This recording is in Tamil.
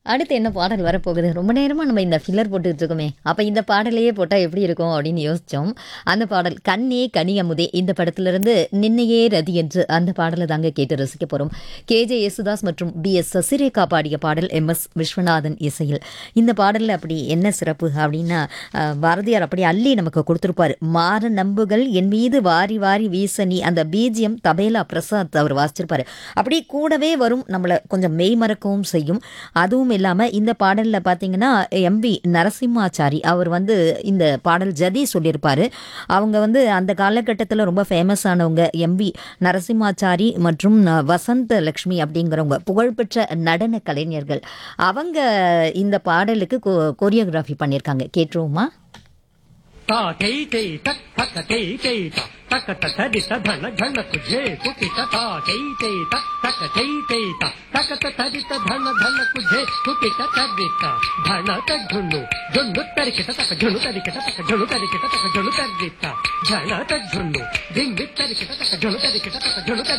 அடுத்து என்ன பாடல் வரப்போகுது ரொம்ப நேரமாக நம்ம இந்த ஃபில்லர் போட்டுட்டு இருக்கோமே அப்போ இந்த பாடலையே போட்டால் எப்படி இருக்கும் அப்படின்னு யோசித்தோம் அந்த பாடல் கண்ணே கனியமுதே இந்த படத்திலிருந்து நின்னையே ரதி என்று அந்த பாடலை தாங்க கேட்டு ரசிக்க போகிறோம் கேஜே யேசுதாஸ் மற்றும் பி எஸ் சசிரேகா பாடிய பாடல் எம் எஸ் விஸ்வநாதன் இசையில் இந்த பாடலில் அப்படி என்ன சிறப்பு அப்படின்னா அஹ், பாரதியார் அப்படி அள்ளி நமக்கு கொடுத்துருப்பாரு மாற நம்புகள் என் மீது வாரி வாரி வீச நீ அந்த பீஜியம் தபேலா பிரசாத் அவர் வாசிச்சிருப்பாரு அப்படி கூடவே வரும் நம்மளை கொஞ்சம் மெய் மறக்கவும் செய்யும் அதுவும் இல்லாமல் இந்த பாடலில் பார்த்தீங்கன்னா எம்பி நரசிம்மாச்சாரி அவர் வந்து இந்த பாடல் ஜதி சொல்லியிருப்பாரு அவங்க வந்து அந்த காலகட்டத்தில் ரொம்ப ஃபேமஸ் ஆனவங்க எம்பி நரசிம்மாச்சாரி மற்றும் அஹ், வசந்த லக்ஷ்மி அப்படிங்கிறவங்க புகழ்பெற்ற நடன கலைஞர்கள் அவங்க இந்த பாடலுக்கு கோரியோகிராஃபி பண்ணியிருக்காங்க கேட்டுருவோமா ता कै कै तक तक कै कै ता तक तक दिस धन धन कुझे कुकी ता कै कै तक तक कै कै ता तक तक दिस धन धन कुझे कुकी तक दिस धन तक झुन्नु झुन्नु तरिके तक झुन्नु तरिके तक झुन्नु तरिके तक झुन्नु तरिके धन तक झुन्नु दिन तरिके तक झुन्नु तरिके तक झुन्नु तरिके